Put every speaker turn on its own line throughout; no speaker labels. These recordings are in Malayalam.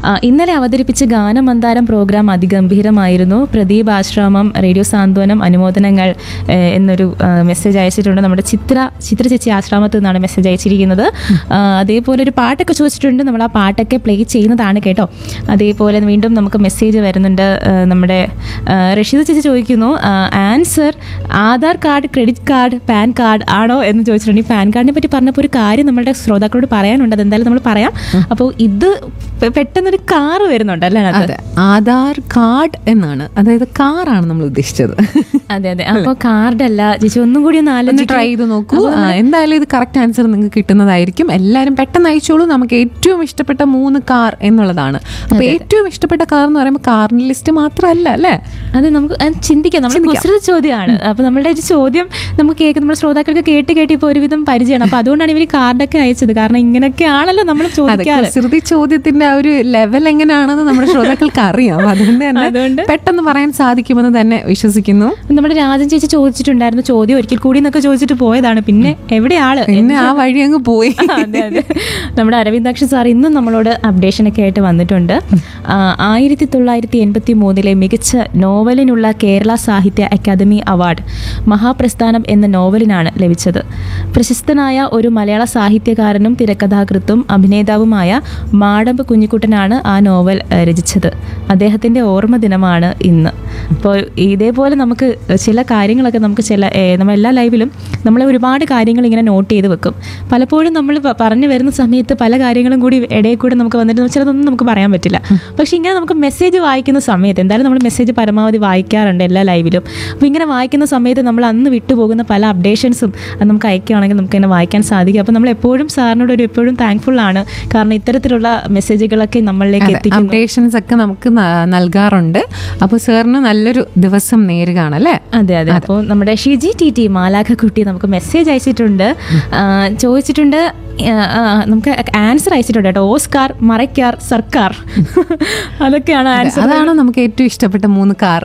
ആ, ഇന്നലെ അവതരിപ്പിച്ച ഗാനമന്ദാരം പ്രോഗ്രാം അതിഗംഭീരമായിരുന്നു പ്രദീപ് ആശ്രാമം റേഡിയോ സാന്ത്വനം അനുമോദനങ്ങൾ ഏ, എന്നൊരു ആ, മെസ്സേജ് അയച്ചിട്ടുണ്ട് നമ്മുടെ ചിത്ര ചിത്ര ചേച്ചി ആശ്രാമത്തിൽ നിന്നാണ് മെസ്സേജ് അയച്ചിരിക്കുന്നത് ആ, അതേപോലെ ഒരു പാട്ടൊക്കെ ചോദിച്ചിട്ടുണ്ട് നമ്മൾ ആ പാട്ടൊക്കെ പ്ലേ ചെയ്യുന്നതാണ് കേട്ടോ അതേപോലെ വീണ്ടും നമുക്ക് മെസ്സേജ് വരുന്നുണ്ട് ആ, നമ്മുടെ ആ, റഷീദ് ചേച്ചി ചോദിക്കുന്നു answer Aadhaar card credit card PAN card ആണോ എന്ന് ചോദിച്ചിട്ടുണ്ട് ഈ പാൻ കാർഡിനെ പറ്റി പറഞ്ഞപ്പോൾ ഒരു കാര്യം നമ്മുടെ ശ്രോതാക്കളോട് പറയാനുണ്ട് അതെന്തായാലും നമ്മൾ പറയാം അപ്പോൾ ഇത് പെ- പെട്ടെന്നൊരു കാറ് വരുന്നുണ്ട് അല്ലേ അതിനകത്ത്?
അതെ ആധാർ കാർഡ് എന്നാണ് അതായത് കാറാണ് നമ്മൾ ഉദ്ദേശിച്ചത്
അതെ അതെ അപ്പോൾ കാർഡല്ല ചേച്ചി ഒന്നും കൂടി ഒന്ന്
ഒന്ന്
ആലോചിച്ച്
ട്രൈ ചെയ്ത് നോക്കൂ ആ, എന്തായാലും ഇത് കറക്റ്റ് ആൻസർ നിങ്ങൾക്ക് കിട്ടുന്നതായിരിക്കും എല്ലാവരും പെട്ടെന്ന് അയച്ചോളൂ നമുക്ക് ഏറ്റവും ഇഷ്ടപ്പെട്ട മൂന്ന് കാർ എന്നുള്ളതാണ് അപ്പൊ ഏറ്റവും ഇഷ്ടപ്പെട്ട കാർ എന്ന് പറയുമ്പോൾ കാറിന്റെ ലിസ്റ്റ് മാത്രമല്ല അല്ലേ
അത് നമുക്ക് അത് ചിന്തിക്കാം നമ്മൾ കുസൃത ചോദ്യമാണ് അപ്പൊ നമ്മളുടെ ഒരു ചോദ്യം നമുക്ക് കേൾക്കും നമ്മുടെ ശ്രോതാക്കൾക്ക് കേട്ട് കേട്ട് ഇപ്പോൾ ഒരുവിധം പരിചയമാണ് അപ്പൊ അതുകൊണ്ടാണ് ഇവർ കാർഡൊക്കെ അയച്ചത് കാരണം ഇങ്ങനെയൊക്കെയാണല്ലോ നമ്മൾ
അതെ
ചോദിക്കാറ്
കുസൃതി ചോദ്യത്തിന്റെ ആ ഒരു ലെവൽ എങ്ങനെയാണെന്ന് നമ്മുടെ ശ്രോതാക്കൾക്ക് അറിയാം അതുകൊണ്ട് തന്നെ
അതുകൊണ്ട്
പെട്ടെന്ന് പറയാൻ സാധിക്കുമെന്ന് തന്നെ വിശ്വസിക്കുന്നു
നമ്മുടെ രാജൻ ചേച്ചി ചോദിച്ചിട്ടുണ്ടായിരുന്നു ചോദ്യം ഒരിക്കൽ കൂടി എന്നൊക്കെ ചോദിച്ചിട്ട് പോയതാണ് പിന്നെ എവിടെയാള്
പിന്നെ ആ വഴി അങ്ങ് പോയി
അതെ അതെ നമ്മുടെ അരവിന്ദാക്ഷൻ സാർ ഇന്നും നമ്മളോട് അപ്ഡേഷൻ ഒക്കെ ആയിട്ട് വന്നിട്ടുണ്ട് ആ, ആയിരത്തി തൊള്ളായിരത്തി എൺപത്തി മൂന്നിലെ മികച്ച നോവലിനുള്ള കേരള സാഹിത്യ അക്കാദമി അവാർഡ് മഹാപ്രസ്ഥാനം എന്ന നോവലിനാണ് ലഭിച്ചത് പ്രശസ്തനായ ഒരു മലയാള സാഹിത്യകാരനും തിരക്കഥാകൃത്തും അഭിനേതാവുമായ മാടമ്പ് കുഞ്ഞിക്കുട്ടനാണ് ആ നോവൽ ഏ, രചിച്ചത് അദ്ദേഹത്തിൻ്റെ ഓർമ്മ ദിനമാണ് ഇന്ന് അപ്പോൾ ഇതേപോലെ നമുക്ക് ചില കാര്യങ്ങളൊക്കെ നമുക്ക് ചില ഏ, നമ്മൾ എല്ലാ ലൈവിലും നമ്മൾ ഒരുപാട് കാര്യങ്ങൾ ഇങ്ങനെ നോട്ട് ചെയ്ത് വെക്കും പലപ്പോഴും നമ്മൾ പ- പറഞ്ഞു വരുന്ന സമയത്ത് പല കാര്യങ്ങളും കൂടി ഇടയിൽ കൂടെ നമുക്ക് വന്നിട്ട് ചിലതൊന്നും നമുക്ക് പറയാൻ പറ്റില്ല പക്ഷെ ഇങ്ങനെ നമുക്ക് മെസ്സേജ് വായിക്കുന്ന സമയത്ത് എന്തായാലും നമ്മൾ മെസ്സേജ് പരമാവധി വായിക്കാറുണ്ട് എല്ലാ ലൈവിലും അപ്പോൾ ഇങ്ങനെ വായിക്കുന്ന സമയത്ത് നമ്മൾ അന്ന് വിട്ടുപോകുന്ന പല അപ്ഡേഷൻസും അത് നമുക്ക് അയക്കുകയാണെങ്കിൽ നമുക്ക് ഇങ്ങനെ വായിക്കാൻ സാധിക്കും അപ്പോൾ നമ്മൾ എപ്പോഴും സാറിനോട് ഒരു എപ്പോഴും താങ്ക്ഫുൾ ആണ് കാരണം ഇത്തരത്തിലുള്ള മെസ്സേജുകളൊക്കെ നമ്മളിലേക്ക് എത്തിക്കുന്നു
അപ്ഡേഷൻസ് ഒക്കെ നമുക്ക് ന- നൽകാറുണ്ട് അപ്പോൾ സാറിന് നല്ലൊരു ദിവസം നേരുകയാണ് അല്ലേ
അതെ അതെ അപ്പോൾ നമ്മുടെ ഷിജി ടി ടി മാലാഖക്കുട്ടി നമുക്ക് മെസ്സേജ് അയച്ചിട്ടുണ്ട് ആ, ചോദിച്ചിട്ടുണ്ട് ആ, ആ, നമുക്ക് ആൻസർ അയച്ചിട്ടുണ്ട് കേട്ടോ ഓസ്കാർ മറയ്ക്കാർ സർക്കാർ അതൊക്കെയാണ് ആൻസർ
അതാണ് നമുക്ക് ഏറ്റവും ഇഷ്ടപ്പെട്ട മൂന്ന് കാർ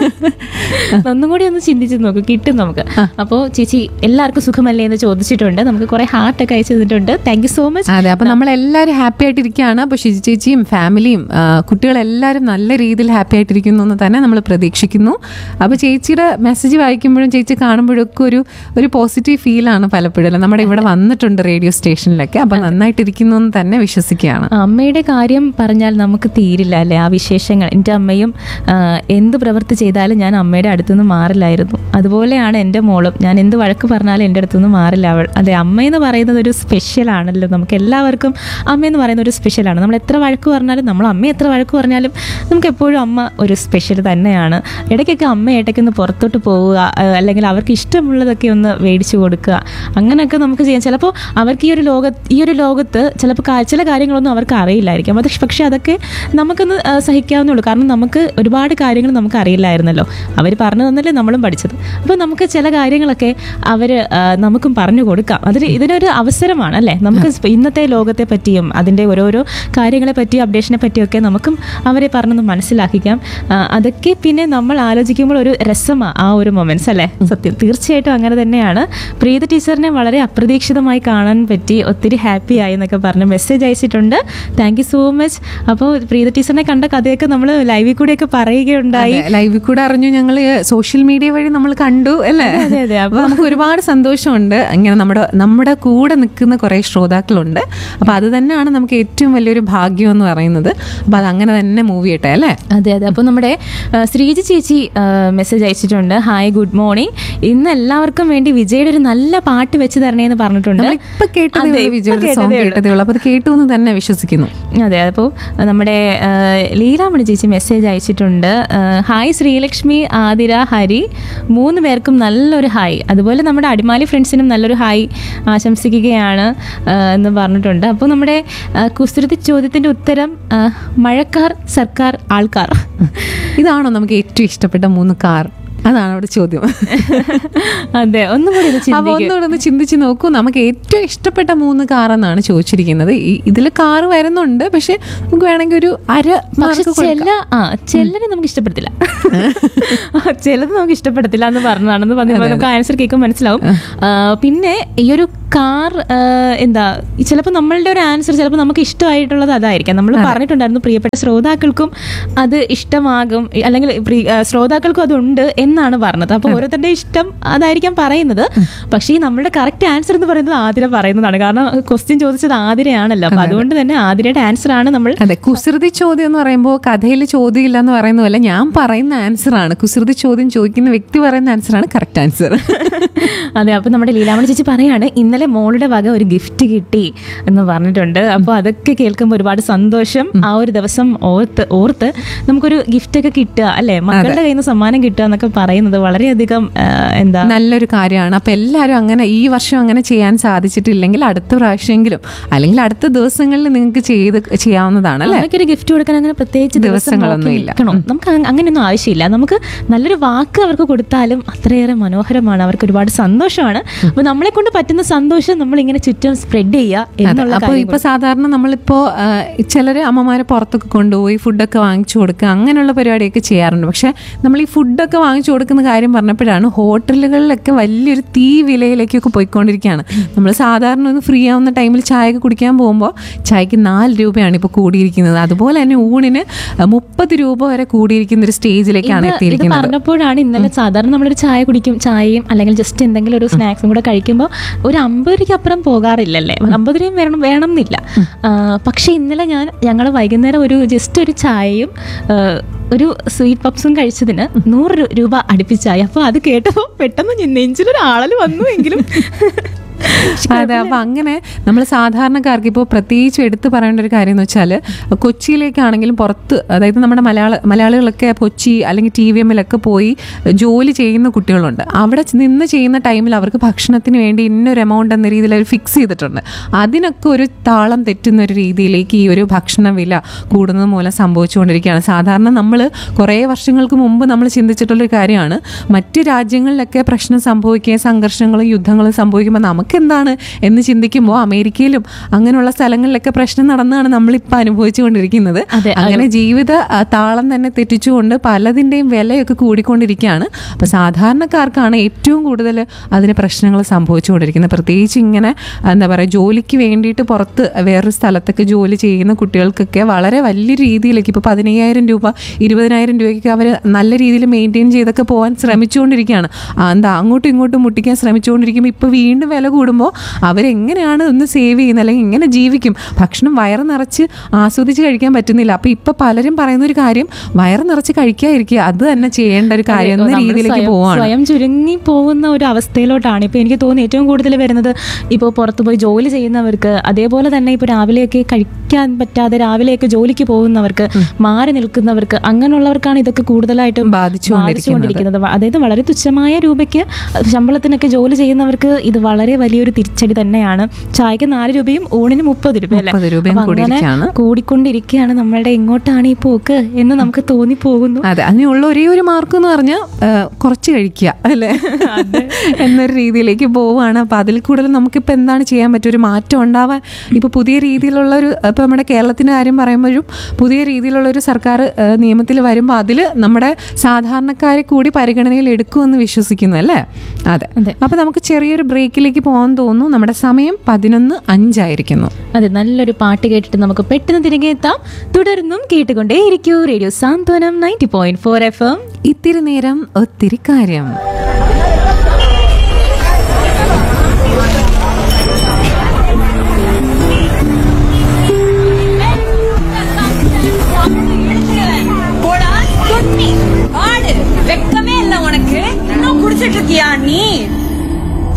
ഒന്നും കൂടി ഒന്ന് ചിന്തിച്ച് നോക്കും കിട്ടും നമുക്ക് അപ്പോൾ ചേച്ചി എല്ലാവർക്കും സുഖമല്ലേ എന്ന് ചോദിച്ചിട്ടുണ്ട് നമുക്ക് കുറെ ഹാർട്ടൊക്കെ അയച്ചു തന്നിട്ടുണ്ട് താങ്ക് യു സോ മച്ച്
അതെ അപ്പൊ നമ്മളെല്ലാവരും ഹാപ്പി ആയിട്ടിരിക്കുകയാണ് അപ്പൊ ഷിജി ചേച്ചിയും ഫാമിലിയും ആ, കുട്ടികളെല്ലാവരും നല്ല രീതിയിൽ ഹാപ്പി ആയിട്ടിരിക്കുന്നു എന്ന് തന്നെ നമ്മൾ പ്രതീക്ഷിക്കുന്നു അപ്പൊ ചേച്ചിയുടെ മെസ്സേജ് വായിക്കുമ്പോഴും ചേച്ചി കാണുമ്പോഴൊക്കെ ഒരു ഒരു പോസിറ്റീവ് ഫീലാണ് പലപ്പോഴും അല്ലേ? നമ്മുടെ ഇവിടെ വന്നിട്ടുണ്ട് റേഡിയോ സ്റ്റേഷനിലൊക്കെ അപ്പൊ നന്നായിട്ടിരിക്കുന്നു എന്ന് തന്നെ വിശ്വസിക്കുകയാണ്
അമ്മയുടെ കാര്യം പറഞ്ഞാൽ നമുക്ക് തീരില്ല അല്ലേ ആ വിശേഷങ്ങൾ എൻ്റെ അമ്മയും ആ, എന്ത് പ്രവൃത്തി ചെയ്താലും ഞാൻ അമ്മയുടെ അടുത്തുനിന്ന് മാറില്ലായിരുന്നു അതുപോലെയാണ് എൻ്റെ മോളും ഞാൻ എന്ത് വഴക്ക് പറഞ്ഞാലും എൻ്റെ അടുത്തുനിന്ന് മാറില്ല അവൾ അതെ അമ്മയെന്ന് പറയുന്നത് ഒരു സ്പെഷ്യൽ ആണല്ലോ നമുക്ക് എല്ലാവർക്കും അമ്മയെന്ന് പറയുന്ന ഒരു സ്പെഷ്യലാണ് നമ്മൾ എത്ര വഴക്ക് പറഞ്ഞാലും നമ്മൾ അമ്മ എത്ര വഴക്ക് പറഞ്ഞാലും നമുക്ക് എപ്പോഴും അമ്മ ഒരു സ്പെഷ്യൽ തന്നെയാണ് ഇടയ്ക്കൊക്കെ അമ്മ ഇടയ്ക്കൊന്ന് പുറത്തോട്ട് പോവുക ആ, അല്ലെങ്കിൽ അവർക്ക് ഇഷ്ടമുള്ളതൊക്കെ ഒന്ന് മേടിച്ചു കൊടുക്കുക അങ്ങനെയൊക്കെ നമുക്ക് ചെയ്യാം ചിലപ്പോൾ അവർക്ക് ഈ ഒരു ലോകത്ത് ഈ ഒരു ലോകത്ത് ചിലപ്പോൾ കാ- ചില കാര്യങ്ങളൊന്നും അവർക്ക് അറിയില്ലായിരിക്കും അത് പക്ഷെ അതൊക്കെ നമുക്കൊന്ന് ആ, സഹിക്കാവുന്നേ ഉള്ളൂ കാരണം നമുക്ക് ഒരുപാട് കാര്യങ്ങൾ നമുക്ക് അറിയില്ലായിരുന്നല്ലോ അവർ പറഞ്ഞു തന്നല്ലേ നമ്മളും പഠിച്ചത് അപ്പോൾ നമുക്ക് ചില കാര്യങ്ങളൊക്കെ അവർ നമുക്കും പറഞ്ഞു കൊടുക്കാം അതിന് ഇതിനൊരു അവസരമാണ് അല്ലേ നമുക്ക് ഇപ്പ ഇന്നത്തെ ലോകത്തെ പറ്റിയും അതിൻ്റെ ഓരോരോ കാര്യങ്ങളെ പറ്റിയും അപ്ഡേഷനെ പറ്റിയൊക്കെ നമുക്കും അവരെ പറഞ്ഞൊന്ന് മനസ്സിലാക്കിക്കാം ആ, അതൊക്കെ പിന്നെ നമ്മൾ ആലോചിക്കുമ്പോൾ ഒരു രസമാണ് ആ ഒരു മൊമെന്റ്സ് അല്ലേ സത്യം തീർച്ചയായിട്ടും അങ്ങനെ തന്നെയാണ് പ്രീത ടീച്ചറിനെ വളരെ അപ്രതീക്ഷിതമായി കാണാൻ പറ്റി ഒത്തിരി ഹാപ്പി ആയി എന്നൊക്കെ പറഞ്ഞ് മെസ്സേജ് അയച്ചിട്ടുണ്ട് താങ്ക് യു സോ മച്ച് അപ്പോൾ പ്രീത ടീച്ചറിനെ കണ്ട കഥയൊക്കെ നമ്മൾ ലൈവിൽ കൂടെയൊക്കെ പറയുകയുണ്ടായി
ലൈവിൽ കൂടെ അറിഞ്ഞു ഞങ്ങൾ സോഷ്യൽ മീഡിയ വഴി നമ്മൾ കണ്ടു അല്ലേ
അതെ, അതെ.
അപ്പൊ നമുക്ക് ഒരുപാട് സന്തോഷമുണ്ട് ഇങ്ങനെ നമ്മുടെ നമ്മുടെ കൂടെ നിൽക്കുന്ന കുറെ ശ്രോതാക്കളുണ്ട് അപ്പൊ അത് തന്നെയാണ് നമുക്ക് ഏറ്റവും വലിയൊരു ഭാഗ്യം എന്ന് പറയുന്നത് അപ്പൊ അത് അങ്ങനെ തന്നെ മൂവ് ചെയ്യട്ടെ അല്ലേ
അതെ അതെ അപ്പോൾ നമ്മുടെ ആ, ശ്രീജി ചേച്ചി മെസ്സേജ് അയച്ചിട്ടുണ്ട് ഹായ് ഗുഡ് മോർണിംഗ് ഇന്ന് എല്ലാവർക്കും വേണ്ടി വിജയുടെ ഒരു നല്ല പാട്ട് വെച്ച് തരണേന്ന് പറഞ്ഞിട്ടുണ്ട്
ഇപ്പൊ കേട്ടതേ
അതെ,
ഉള്ളൂ
ഇപ്പൊ
വിജയുടെ സോങ്
കേട്ടതേ ഉള്ളൂ.
കേട്ടതേ ഉള്ളൂ അപ്പൊ അത് കേട്ടു എന്ന് തന്നെ വിശ്വസിക്കുന്നു
അതെ അപ്പോൾ നമ്മുടെ ആ, ലീലാമണി ചേച്ചി മെസ്സേജ് അയച്ചിട്ടുണ്ട് ആ, ഹായ് ശ്രീലക്ഷ്മി ആതിര ഹരി മൂന്ന് പേർക്കും നല്ലൊരു ഹായ് അതുപോലെ നമ്മുടെ അടിമാലി ഫ്രണ്ട്സിനും നല്ലൊരു ഹായ് ആശംസിക്കുകയാണ് ആ, എന്ന് പറഞ്ഞിട്ടുണ്ട് അപ്പോൾ നമ്മുടെ ആ, കുസൃതി ചോദ്യത്തിൻ്റെ ഉത്തരം ആ, മഴക്കാർ സർക്കാർ ആൾക്കാർ
ഇതാണോ നമുക്ക് ഏറ്റവും ഇഷ്ടപ്പെട്ട മൂന്ന് കാർ അതാണ് അവിടെ ചോദ്യം
അതെ ഒന്നും കൂടി ഇത്
അപ്പൊ
ചിന്തിക്കുക
ഒന്നുകൂടെ ഒന്ന് ചിന്തിച്ച് നോക്കൂ നമുക്ക് ഏറ്റവും ഇഷ്ടപ്പെട്ട മൂന്ന് കാർ എന്നാണ് ചോദിച്ചിരിക്കുന്നത് ഇതിൽ കാർ വരുന്നുണ്ട് പക്ഷെ നമുക്ക് വേണമെങ്കിൽ ഒരു അര
പക്ഷെ
മാർക്ക്
ചില ആ ചിലരെ നമുക്ക് ഇഷ്ടപ്പെടത്തില്ല ചിലത് നമുക്ക് ഇഷ്ടപ്പെടത്തില്ല എന്ന് പറഞ്ഞതാണെന്ന് പറഞ്ഞപ്പോൾ നമുക്ക് ആൻസർ കേൾക്കുമ്പോൾ മനസ്സിലാവും ആ, പിന്നെ ഈ ഒരു കാർ എന്താ ചിലപ്പോൾ നമ്മളുടെ ഒരു ആൻസർ ചിലപ്പോൾ നമുക്ക് ഇഷ്ടമായിട്ടുള്ളത് അതായിരിക്കാം നമ്മൾ പറഞ്ഞിട്ടുണ്ടായിരുന്നു പ്രിയപ്പെട്ട ശ്രോതാക്കൾക്കും അത് ഇഷ്ടമാകും ഇ- അല്ലെങ്കിൽ പ്രി- ആ, ശ്രോതാക്കൾക്കും അതുണ്ട് എന്നാണ് പറഞ്ഞത് അപ്പോൾ ഓരോരുത്തരുടെ ഇഷ്ടം അതായിരിക്കാം പറയുന്നത് പക്ഷേ ഈ നമ്മുടെ കറക്റ്റ് ആൻസർ എന്ന് പറയുന്നത് ആതിര പറയുന്നതാണ് കാരണം ക്വസ്റ്റ്യൻ ചോദിച്ചത് ആതിരയാണല്ലോ അപ്പൊ അതുകൊണ്ട് തന്നെ ആതിരയുടെ ആൻസർ ആണ് നമ്മൾ
അതെ കുസൃതി ചോദ്യം എന്ന് പറയുമ്പോൾ കഥയിൽ ചോദ്യം ഇല്ല എന്ന് പറയുന്ന പോലെ ഞാൻ പറയുന്ന ആൻസർ ആണ് കുസൃതി ചോദ്യം ചോദിക്കുന്ന വ്യക്തി പറയുന്ന ആൻസർ ആണ് കറക്റ്റ് ആൻസർ
അതെ അപ്പൊ നമ്മുടെ ലീലാമണി ചേച്ചി പറയാണ് ഇന്നലെ മോളുടെ വക ഒരു ഗിഫ്റ്റ് കിട്ടി എന്ന് പറഞ്ഞിട്ടുണ്ട് അപ്പോൾ അതൊക്കെ കേൾക്കുമ്പോൾ ഒരുപാട് സന്തോഷം ആ ഒരു ദിവസം ഓർത്ത് ഓർത്ത് നമുക്കൊരു ഗിഫ്റ്റ് ഒക്കെ കിട്ടുക അല്ലെ മക്കളുടെ കയ്യിൽ നിന്ന് സമ്മാനം കിട്ടുക എന്നൊക്കെ പറയുന്നത് വളരെയധികം ആ, എന്താ
നല്ലൊരു കാര്യമാണ് അപ്പൊ എല്ലാവരും അങ്ങനെ ഈ വർഷം അങ്ങനെ ചെയ്യാൻ സാധിച്ചിട്ടില്ലെങ്കിൽ അടുത്ത പ്രാവശ്യമെങ്കിലും അല്ലെങ്കിൽ അടുത്ത ദിവസങ്ങളിൽ നിങ്ങൾക്ക് ചെയ്ത് ചെയ്യാവുന്നതാണ് അല്ലെ
അമ്മയ്ക്ക് ഒരു ഗിഫ്റ്റ് കൊടുക്കാൻ അങ്ങനെ പ്രത്യേകിച്ച് ദിവസം
ദിവസങ്ങളൊന്നും
നോക്കി
ഇല്ല.
നിൽക്കണം. നമുക്ക് അങ്ങ- അങ്ങനെയൊന്നും ആവശ്യമില്ല നമുക്ക് നല്ലൊരു വാക്ക് അവർക്ക് കൊടുത്താലും അത്രയേറെ മനോഹരമാണ് അവർക്ക് ഒരുപാട് സന്തോഷമാണ് അപ്പൊ നമ്മളെ കൊണ്ട് പറ്റുന്ന സന്തോഷം നമ്മൾ ഇങ്ങനെ ചുറ്റും സ്പ്രെഡ് ചെയ്യുക എന്നുള്ള
അപ്പോൾ
കാര്യം
ഇപ്പൊ സാധാരണ നമ്മളിപ്പോ ചിലർ അമ്മമാരെ പുറത്തൊക്കെ കൊണ്ടുപോയി ഫുഡൊക്കെ വാങ്ങിച്ചു കൊടുക്കുക അങ്ങനെയുള്ള പരിപാടിയൊക്കെ ചെയ്യാറുണ്ട് പക്ഷെ നമ്മൾ ഈ ഫുഡൊക്കെ വാങ്ങിച്ചു കൊടുക്കുന്ന കാര്യം പറഞ്ഞപ്പോഴാണ് ഹോട്ടലുകളിലൊക്കെ വലിയൊരു തീ വിലയിലേക്കൊക്കെ പോയിക്കൊണ്ടിരിക്കുകയാണ് നമ്മൾ സാധാരണ ഒന്ന് ഫ്രീ ആവുന്ന ടൈമിൽ ചായ ഒക്കെ കുടിക്കാൻ പോകുമ്പോൾ ചായക്ക് നാല് രൂപയാണ് ഇപ്പോൾ കൂടിയിരിക്കുന്നത് അതുപോലെ തന്നെ ഊണിന് മുപ്പത് രൂപ വരെ കൂടിയിരിക്കുന്ന ഒരു സ്റ്റേജിലേക്കാണ്
ഇത് ഇത്
എത്തിയിരിക്കുന്നത്
പറഞ്ഞപ്പോഴാണ് ഇന്നലെ സാധാരണ നമ്മളൊരു ചായ കുടിക്കും ചായയും അല്ലെങ്കിൽ ജസ്റ്റ് എന്തെങ്കിലും ഒരു സ്നാക്സും കൂടെ കഴിക്കുമ്പോൾ ഒരു അമ്പത് രൂപയ്ക്ക് അപ്പുറം പോകാറില്ലല്ലേ അമ്പത് രൂപയും വേണം വേണം എന്നില്ല ആ, പക്ഷേ ഇന്നലെ ഞാൻ ഞങ്ങൾ വൈകുന്നേരം ഒരു ജസ്റ്റ് ഒരു ചായയും ആ, ഒരു സ്വീറ്റ് പപ്സും കഴിച്ചതിന് നൂറ് രൂ- രൂപ അടുപ്പിച്ചായി അപ്പോൾ അത് കേട്ടപ്പോൾ പെട്ടെന്ന് നെഞ്ചിലൊരു ആളൽ വന്നു എങ്കിലും
അതെ അപ്പൊ അങ്ങനെ നമ്മൾ സാധാരണക്കാർക്ക് ഇപ്പോൾ പ്രത്യേകിച്ച് എടുത്തു പറയേണ്ട ഒരു കാര്യം എന്ന് വെച്ചാൽ കൊച്ചിയിലേക്കാണെങ്കിലും പുറത്ത് അതായത് നമ്മുടെ മലയാള മലയാളികളൊക്കെ കൊച്ചി അല്ലെങ്കിൽ ടി വി എമ്മിലൊക്കെ പോയി ജോലി ചെയ്യുന്ന കുട്ടികളുണ്ട് അവിടെ നിന്ന് ചെയ്യുന്ന ടൈമിൽ അവർക്ക് ഭക്ഷണത്തിന് വേണ്ടി ഇന്നൊരു എമൗണ്ട് എന്ന രീതിയിൽ അവർ ഫിക്സ് ചെയ്തിട്ടുണ്ട് അതിനൊക്കെ ഒരു താളം തെറ്റുന്ന ഒരു രീതിയിലേക്ക് ഈ ഒരു ഭക്ഷണ വില കൂടുന്നത് മൂലം സംഭവിച്ചുകൊണ്ടിരിക്കുകയാണ് സാധാരണ നമ്മൾ കുറേ വർഷങ്ങൾക്ക് മുമ്പ് നമ്മൾ ചിന്തിച്ചിട്ടുള്ളൊരു കാര്യമാണ് മറ്റ് രാജ്യങ്ങളിലൊക്കെ പ്രശ്നം സംഭവിക്കുകയും സംഘർഷങ്ങളും യുദ്ധങ്ങളും സംഭവിക്കുമ്പോൾ നമുക്ക് എന്താണ് എന്ന് ചിന്തിക്കുമ്പോൾ അമേരിക്കയിലും അങ്ങനെയുള്ള സ്ഥലങ്ങളിലൊക്കെ പ്രശ്നം നടന്നാണ് നമ്മളിപ്പോൾ അനുഭവിച്ചുകൊണ്ടിരിക്കുന്നത്
അതെ,
അങ്ങനെ ജീവിത ആ, താളം തന്നെ തെറ്റിച്ചുകൊണ്ട് പലതിൻ്റെയും വിലയൊക്കെ കൂടിക്കൊണ്ടിരിക്കുകയാണ് അപ്പോൾ സാധാരണക്കാർക്കാണ് ഏറ്റവും കൂടുതൽ അതിന് പ്രശ്നങ്ങൾ സംഭവിച്ചുകൊണ്ടിരിക്കുന്നത് പ്രത്യേകിച്ച് ഇങ്ങനെ എന്താ പറയുക ജോലിക്ക് വേണ്ടിയിട്ട് പുറത്ത് വേറൊരു സ്ഥലത്തൊക്കെ ജോലി ചെയ്യുന്ന കുട്ടികൾക്കൊക്കെ വളരെ വലിയ രീതിയിലേക്ക് ഇപ്പോൾ പതിനയ്യായിരം രൂപ ഇരുപതിനായിരം രൂപയ്ക്ക് അവർ നല്ല രീതിയിൽ മെയിൻറ്റെയിൻ ചെയ്തൊക്കെ പോകാൻ ശ്രമിച്ചുകൊണ്ടിരിക്കുകയാണ് ആ, എന്താ അങ്ങോട്ടും ഇങ്ങോട്ടും മുട്ടിക്കാൻ ശ്രമിച്ചുകൊണ്ടിരിക്കുമ്പോൾ ഇപ്പോൾ വീണ്ടും വില കൂടുമ്പോൾ അവരെങ്ങനെയാണ് ഒന്ന് സേവ് ചെയ്യുന്നത് അല്ലെങ്കിൽ എങ്ങനെ ജീവിക്കും ഭക്ഷണം വയറ് നിറച്ച് ആസ്വദിച്ച് കഴിക്കാൻ പറ്റുന്നില്ല അപ്പോൾ ഇപ്പോൾ പലരും പറയുന്ന ഒരു കാര്യം വയറ് നിറച്ച് കഴിക്കാതിരിക്കുക അത് തന്നെ ചെയ്യേണ്ട ഒരു കാര്യം എന്ന
നമ്മള്
രീതിയിലേക്ക്
സ്വയം-
പോവാണ്
സ്വയം ചുരുങ്ങി പോകുന്ന ഒരു അവസ്ഥയിലോട്ടാണ് ഇപ്പൊ എനിക്ക് തോന്നുന്നു ഏറ്റവും കൂടുതൽ വരുന്നത് ഇപ്പോൾ പുറത്ത് പോയി ജോലി ചെയ്യുന്നവർക്ക് അതേപോലെ തന്നെ ഇപ്പോൾ രാവിലെയൊക്കെ കഴിക്കാൻ പറ്റാതെ രാവിലെയൊക്കെ ജോലിക്ക് പോകുന്നവർക്ക് മാറി നിൽക്കുന്നവർക്ക് അങ്ങനെയുള്ളവർക്കാണ് ഇതൊക്കെ കൂടുതലായിട്ടും
ബാധിച്ചുകൊണ്ടിരിക്കുന്നത്.
ബാധിച്ചുകൊണ്ടിരിക്കുന്നത് വ- അതായത് വളരെ തുച്ഛമായ രൂപയ്ക്ക് ശമ്പളത്തിനൊക്കെ ജോലി ചെയ്യുന്നവർക്ക് ഇത് വളരെ വലിയൊരു തിരിച്ചടി തന്നെയാണ് ചായക്ക് നാല് രൂപയും ഊണിന് മുപ്പത് രൂപ അല്ലേ
മുപ്പത് രൂപയും
അപ്പൊ അങ്ങനെ
കൂടിയിരിക്കുകയാണ്.
കൂടിക്കൊണ്ടിരിക്കുകയാണ് നമ്മളുടെ എങ്ങോട്ടാണ് ഈ പോക്ക് എന്ന് നമുക്ക് തോന്നിപ്പോകുന്നു
അതെ അതിനുള്ള ഒരേ ഒരു മാർക്ക് എന്ന് പറഞ്ഞാൽ കുറച്ച് കഴിക്കുക അല്ലേ എന്നൊരു രീതിയിലേക്ക് പോവുകയാണ് അപ്പോൾ അതിൽ കൂടുതൽ നമുക്കിപ്പോൾ എന്താണ് ചെയ്യാൻ പറ്റുക ഒരു മാറ്റം ഉണ്ടാവാൻ ഇപ്പോൾ പുതിയ രീതിയിലുള്ള ഒരു ഇപ്പോൾ നമ്മുടെ കേരളത്തിൻ്റെ കാര്യം പറയുമ്പോഴും പുതിയ രീതിയിലുള്ള ഒരു സർക്കാർ നിയമത്തിൽ വരുമ്പോൾ അതിൽ നമ്മുടെ സാധാരണക്കാരെ കൂടി പരിഗണനയിൽ എടുക്കുമെന്ന് വിശ്വസിക്കുന്നു അല്ലേ അതെ
അതെ.
അപ്പോൾ നമുക്ക് ചെറിയൊരു ബ്രേക്കിലേക്ക് പോകാൻ തോന്നുന്നു നമ്മുടെ സമയം പതിനൊന്ന് അഞ്ചായിരിക്കുന്നു
അതെ നല്ലൊരു പാട്ട് കേട്ടിട്ട് നമുക്ക് പെട്ടെന്ന് തിരികെ എത്താം തുടർന്നും കേട്ടുകൊണ്ടേ ഇരിക്കൂ radio Santhwanam ninety point four F M
ഇത്തിരി നേരം ഒത്തിരി കാര്യം
போடா குட்டி ஆடு வெக்கமே இல்ல உனக்கு இன்னும் குடிச்சிட்டு இருக்கியா நீ